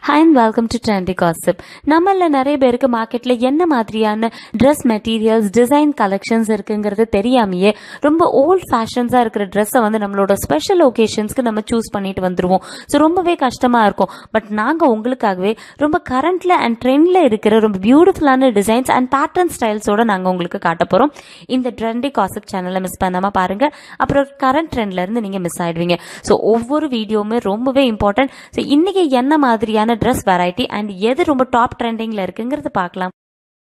hi and welcome to trendy gossip நம்மள நிறைய பேருக்கு மார்க்கெட்டில் என்ன மாதிரியான ட்ரெஸ் மெட்டீரியல்ஸ் டிசைன் கலெக்ஷன்ஸ் இருக்குங்கிறது தெரியாமையே ரொம்ப ஓல்ட் ஃபேஷன்ஸாக இருக்கிற ட்ரெஸ்ஸை வந்து நம்மளோட ஸ்பெஷல் ஒகேஷன்ஸ்க்கு நம்ம சூஸ் பண்ணிட்டு வந்துடுவோம் ஸோ ரொம்பவே கஷ்டமாக இருக்கும் பட் நாங்கள் உங்களுக்காகவே ரொம்ப கரண்ட்டில் அண்ட் ட்ரெண்டில் இருக்கிற ரொம்ப பியூட்டிஃபுல்லான டிசைன்ஸ் அண்ட் பேட்டர்ன் ஸ்டைல்ஸோட நாங்கள் உங்களுக்கு காட்ட போகிறோம் இந்த ட்ரெண்டி காசிப் சேனலை மிஸ் பண்ணாமல் பாருங்கள் அப்புறம் கரண்ட் ட்ரெண்ட்லேருந்து நீங்கள் மிஸ் ஆயிடுவீங்க ஸோ ஒவ்வொரு வீடியோவுமே ரொம்பவே இம்பார்ட்டன்ட் ஸோ இன்றைக்கி என்ன மாதிரியான ட்ரெஸ் வெரைட்டி அண்ட் எது ரொம்ப டாப் ட்ரெண்டிங்கில் இருக்குங்கிறது பார்க்கலாம்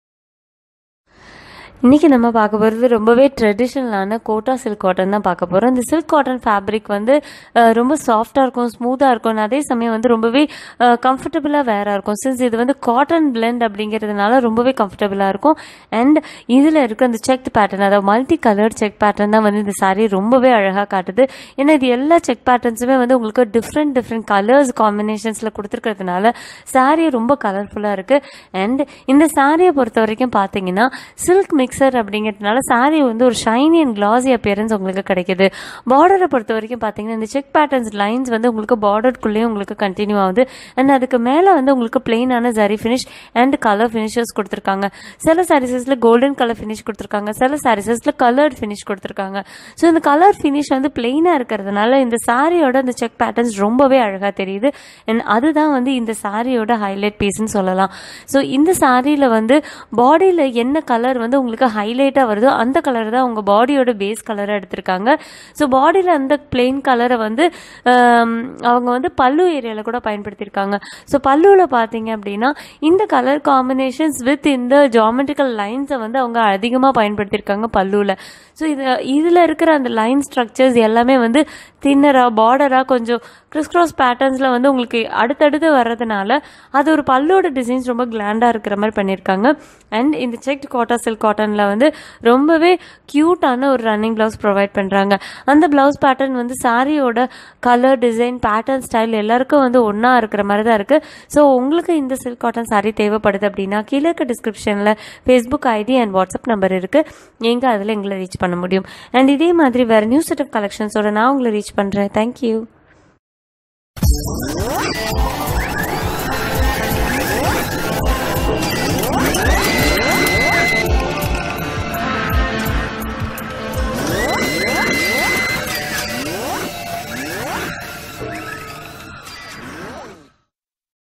இன்றைக்கி நம்ம பார்க்க போகிறது ரொம்பவே ட்ரெடிஷ்னலான கோட்டா சில்க் காட்டன் தான் பார்க்க போகிறோம் இந்த சில்க் காட்டன் ஃபேப்ரிக் வந்து அஹ், ரொம்ப சாஃப்டாக இருக்கும் ஸ்மூத்தாக இருக்கும் and அதே சமயம் வந்து ரொம்பவே கம்ஃபர்டபுளாக வேறாக இருக்கும் சின்ஸ் இது வந்து காட்டன் blend அப்படிங்கிறதுனால ரொம்பவே கம்ஃபர்டபுளாக இருக்கும் அண்ட் இதில் இருக்க அந்த செக் பேட்டர்ன் அதாவது மல்டி கலர் செக் பேட்டர்ன் தான் வந்து இந்த saree ரொம்பவே அழகாக காட்டுது ஏன்னா இது எல்லா செக் பேட்டர்ன்ஸுமே வந்து உங்களுக்கு டிஃப்ரெண்ட் டிஃப்ரெண்ட் கலர்ஸ் காம்பினேஷன்ஸில் கொடுத்துருக்கிறதுனால saree ரொம்ப கலர்ஃபுல்லாக இருக்குது அண்ட் இந்த சாரியை பொறுத்த வரைக்கும் பார்த்தீங்கன்னா சில்க் மிக்சர் அப்படிங்கிறதுனால saree வந்து ஒரு ஷைனி அண்ட் கிளாசி அப்பியரன்ஸ் உங்களுக்கு கிடைக்குது பார்டரை பொறுத்த வரைக்கும் பார்த்தீங்கன்னா இந்த செக் பேட்டர்ன்ஸ் லைன்ஸ் வந்து உங்களுக்கு பார்டருக்குள்ளேயும் உங்களுக்கு கண்டினியூ ஆகுது அண்ட் அதுக்கு மேலே வந்து உங்களுக்கு பிளெயினான zari finish and colour finishes கொடுத்துருக்காங்க சில சாரீசஸில் கோல்டன் கலர் ஃபினிஷ் கொடுத்துருக்காங்க சில சாரீசஸில் கலர்ட் ஃபினிஷ் கொடுத்துருக்காங்க ஸோ இந்த கலர் ஃபினிஷ் வந்து பிளெயினாக இருக்கிறதுனால இந்த சாரியோட அந்த செக் பேட்டர்ன்ஸ் ரொம்பவே அழகாக தெரியுது அண்ட் அதுதான் வந்து இந்த சாரியோட ஹைலைட் பீஸ்ன்னு சொல்லலாம் ஸோ இந்த சாரியில் வந்து பாடியில் என்ன கலர் வந்து உங்களுக்கு ஹைலைட்டாக வருதோ அந்த கலர் தான் உங்கள் பாடியோட பேஸ் கலராக எடுத்திருக்காங்க ஸோ பாடியில் அந்த பிளெயின் கலரை வந்து ஆம், அவங்க வந்து பல்லு ஏரியாவில் கூட பயன்படுத்தியிருக்காங்க ஸோ பல்லுவில் பார்த்தீங்க அப்படின்னா இந்த கலர் காம்பினேஷன்ஸ் வித் இந்த ஜாமெட்ரிக்கல் லைன்ஸை வந்து அவங்க அதிகமாக பயன்படுத்தியிருக்காங்க பல்லுவில் ஸோ இது இதில் இருக்கிற அந்த லைன் ஸ்ட்ரக்சர்ஸ் எல்லாமே வந்து தின்னராக பார்டராக கொஞ்சம் கிறிஸ் கிராஸ் பேட்டர்ன்ஸில் வந்து உங்களுக்கு அடுத்தடுத்து வர்றதுனால அது ஒரு பல்லோட டிசைன்ஸ் ரொம்ப கிளாண்டாக இருக்கிற மாதிரி பண்ணியிருக்காங்க அண்ட் இந்த செக்ட் கோட்டா சில்க் காட்டனில் வந்து ரொம்பவே க்யூட்டான ஒரு ரன்னிங் ப்ளவுஸ் ப்ரொவைட் பண்ணுறாங்க அந்த ப்ளவுஸ் பேட்டர்ன் வந்து சாரியோட கலர் டிசைன் பேட்டர்ன் ஸ்டைல் எல்லாருக்கும் வந்து ஒன்றா இருக்கிற மாதிரி தான் இருக்குது ஸோ உங்களுக்கு இந்த சில்க் காட்டன் சாரி தேவைப்படுது அப்படின்னா கீழே இருக்க டிஸ்கிரிப்ஷனில் Facebook ID and WhatsApp number இருக்குது எங்கே அதில் எங்களை ரீச் பண்ண முடியும் அண்ட் இதே மாதிரி வேறு நியூ செட் ஆஃப் கலெக்ஷன்ஸோட நான் உங்களை ரீச் பண்ணுறேன் தேங்க்யூ